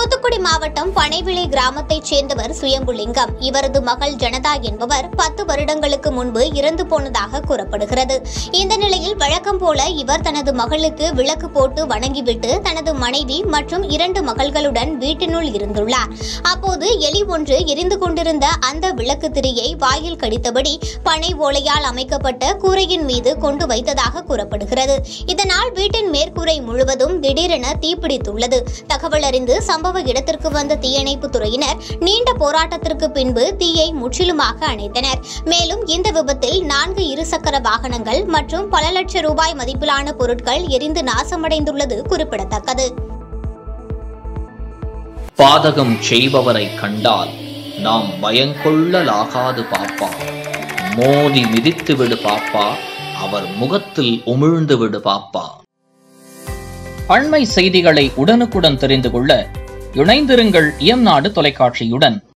தூத்துக்குடி மாவட்டம் பனைவிளை கிராமத்தைச் சேர்ந்தவர் சுயம்புலிங்கம் இவரது மகள் ஜனதா என்பவர் பத்து வருடங்களுக்கு முன்பு இறந்து போனதாக கூறப்படுகிறது இந்த நிலையில் வழக்கம் போல இவர் தனது மகளுக்கு விளக்கு போட்டு வணங்கிவிட்டு தனது மனைவி மற்றும் இரண்டு மகள்களுடன் வீட்டினுள் இருந்துள்ளார் அப்போது எலி ஒன்று எரிந்து கொண்டிருந்த அந்த விளக்கு திரியை வாயில் கடித்தபடி பனை ஓலையால் அமைக்கப்பட்ட கூரையின் மீது கொண்டு வைத்ததாக கூறப்படுகிறது இதனால் வீட்டின் மேற்கூரை முழுவதும் திடீரென தீப்பிடித்துள்ளது தகவல் அறிந்து சம்பவ இடத்திற்கு வந்த தீயணைப்புத் துறையினர் நீண்ட போராட்டத்திற்கு பின்பு தீயை முற்றிலுமாக அணைத்தனர் மேலும் இந்த விபத்தில் நான்கு இருசக்கர வாகனங்கள் மற்றும் பல லட்சம் ரூபாய் மதிப்பிலான பொருட்கள் எரிந்து நாசமடைந்துள்ளது குறிப்பிடத்தக்கது பாதகம் செய்பவரை கண்டால் நாம் பயங்கொள்ளலாகாது பாப்பா மோதி மிதித்து விடு பாப்பா அவர் முகத்தில் உமிழ்ந்து விடு பாப்பா அண்மை செய்திகளை உடனுக்குடன் தெரிந்து கொள்ள இணைந்திருங்கள் இயம்நாடு தொலைக்காட்சியுடன்